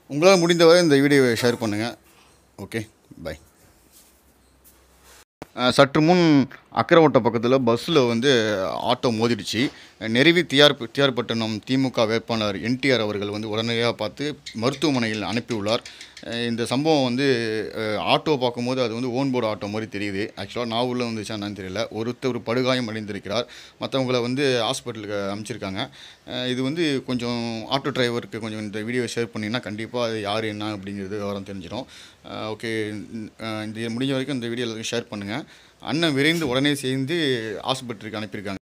உங்களால் முடிந்தவரை இந்த வீடியோவை ஷேர் பண்ணுங்கள் ஓகே பை அஹ் சற்று முன் அக்கரவட்ட பக்கத்தில் பஸ்ஸில் வந்து ஆட்டோ மோதிடுச்சு நெருவி டிஆர் டிஆர்பட்டினம் திமுக வேட்பாளர் என்டிஆர் அவர்கள் வந்து உடனடியாக பார்த்து மருத்துவமனையில் அனுப்பியுள்ளார் அஹ் இந்த சம்பவம் வந்து அஹ் ஆட்டோ பார்க்கும்போது அது வந்து ஓன் போர்டு ஆட்டோ மாதிரி தெரியுது ஆக்சுவலாக நாவூரில் வந்துச்சா என்னன்னு தெரியல ஒருத்தர் படுகாயம் அடைந்திருக்கிறார் மற்றவங்கள வந்து ஹாஸ்பிட்டலுக்கு அனுப்பிச்சிருக்காங்க அஹ் இது வந்து கொஞ்சம் ஆட்டோ டிரைவருக்கு கொஞ்சம் இந்த வீடியோ ஷேர் பண்ணிங்கன்னா கண்டிப்பாக அது யார் என்ன அப்படிங்கிறது விவரம் தெரிஞ்சிடும் ஓகே இந்த முடிஞ்ச வரைக்கும் இந்த வீடியோ எல்லாத்தையும் ஷேர் பண்ணுங்கள் அண்ணன் விரைந்து உடனே சேர்ந்து ஹாஸ்பிட்டலுக்கு அனுப்பியிருக்காங்க